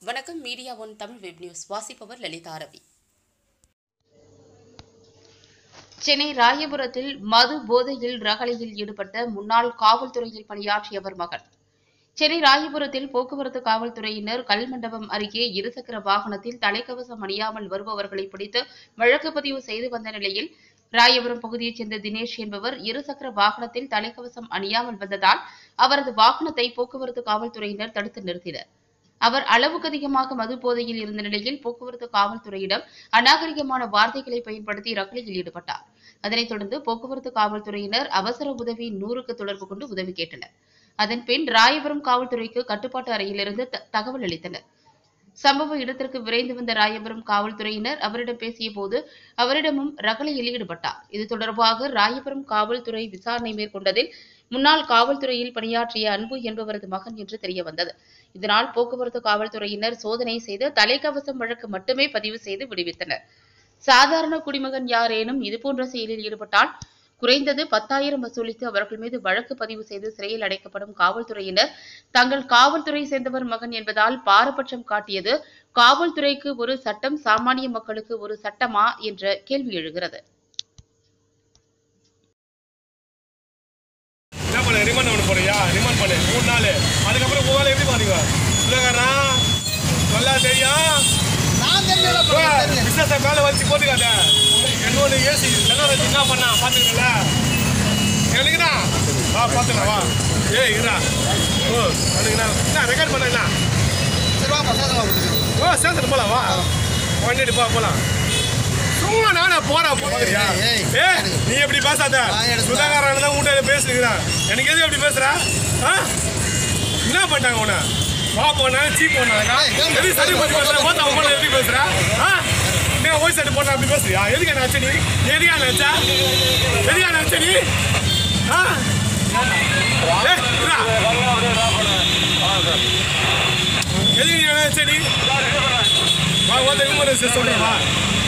வணக்கம் media one Tamil web news வாசிப்பவர் லலிதா ரவி சென்னை ராயபுரத்தில் மது போதையில் ரகளையில் ஈடுபட்ட முன்னாள் காவல்துறையில் பணியாற்றியவர் மகன் சென்னை ராயபுரத்தில் போக்குவரத்து காவல்துறையினர் கல்மண்டபம் அருகே இருசக்கர வாகனத்தில் தலைக்கவசம் அணியாமல் வருபவர்களை பிடித்து வழக்கு பதிவு செய்து வந்த நிலையில் ராயபுரம் பகுதியைச் சேர்ந்த தினேஷ் என்பவர் இருசக்கர வாகனத்தில் தலைக்கவசம் அணியாமல் வந்ததால் அவரது வாகனத்தை போக்குவரத்து காவல்துறையினர் தடுத்து நிறுத்தினர் அவர் அளவுக்கு அதிகமாக மது போதையில் இருந்த நிலையில் போக்குவரத்து காவல்துறையிடம் அநாகரிகமான வார்த்தைகளை பயன்படுத்தி ரகளையில் ஈடுபட்டார் அதனைத் தொடர்ந்து போக்குவரத்து காவல்துறையினர் அவசர உதவி நூறுக்கு தொடர்பு கொண்டு உதவி கேட்டனர் அதன் பின் ராயபுரம் காவல்துறைக்கு கட்டுப்பாட்டு அறையிலிருந்து த- தகவல் அளித்தனர் சம்பவ இடத்திற்கு விரைந்து வந்த ராயபுரம் காவல்துறையினர் அவரிடம் பேசிய போது அவரிடமும் ரகளையில் ஈடுபட்டார் இது தொடர்பாக ராயபுரம் காவல்துறை விசாரணை மேற்கொண்டதில் முன்னாள் காவல்துறையில் பணியாற்றிய அன்பு என்பவரது மகன் என்று தெரிய வந்தது இதனால் போக்குவரத்து காவல்துறையினர் சோதனை செய்து தலைக்கவசம் வழக்கு மட்டுமே பதிவு செய்து விடுவித்தனர் சாதாரண குடிமகன் யாரேனும் இதுபோன்ற செயலில் ஈடுபட்டால் குறைந்தது பத்தாயிரம் வசூலித்து அவர்கள் மீது வழக்கு பதிவு செய்து சிறையில் அடைக்கப்படும் காவல்துறையினர் தங்கள் காவல்துறை சேர்ந்தவர் மகன் என்பதால் பாரபட்சம் காட்டியது காவல்துறைக்கு ஒரு சட்டம் சாமானிய மக்களுக்கு ஒரு சட்டமா என்ற கேள்வி எழுகிறது என்ன பண்ண ரிமாண்ட் பண்ண போறியா ரிமாண்ட் பண்ணு மூணு நாள் அதுக்கப்புறம் உன் வேலை எப்படி பாருங்க இல்லைக்காரா நல்லா தெரியும் நான் தெரியல bro, தெரியல. பிசினஸை மேலே வச்சு போட்டுக்காத என்னோட ஏசி செலவு வச்சு என்ன பண்ணா பார்த்துக்கல எனக்குண்ணா வா பார்த்துக்கலாம் வா ஏய் இருடா ஓ அதுக்குண்ணா என்ன ரெக்கார்ட் பண்ண என்ன சரி வாப்பா, சேதமா கொடுத்துரு. ஓ சேர்த்துட்டு போலாம் வா பண்ணிட்டு போ போலாம் சும்மா நானே போறேன் போறியா ஏய், ஏய் நீ எப்படி பேசாத நான் எடுத்து சுதாகரன் தான் உன்ட்ட பேசுகிறேன் எனக்கு எது எப்படி பேசுற ஆ என்ன பண்ணிட்டாங்க உன்னை வா போனா சீ போனாங்க ஏய், கேளு. எப்படி சரி பண்ணி பேசுற ஓத்த அம்மா எப்படி பேசுற ஆ நீ ஓய் சைடு போனா அப்படி பேசுறியா எதுக்கு நினைச்ச நீ எதுக்கா நினைச்சா எதுக்கா நினைச்ச நீ ஆ ஏய், இருடா. எதுக்கு நீ நினைச்ச நீ வா ஓத்த இவங்க சொல்றேன் வா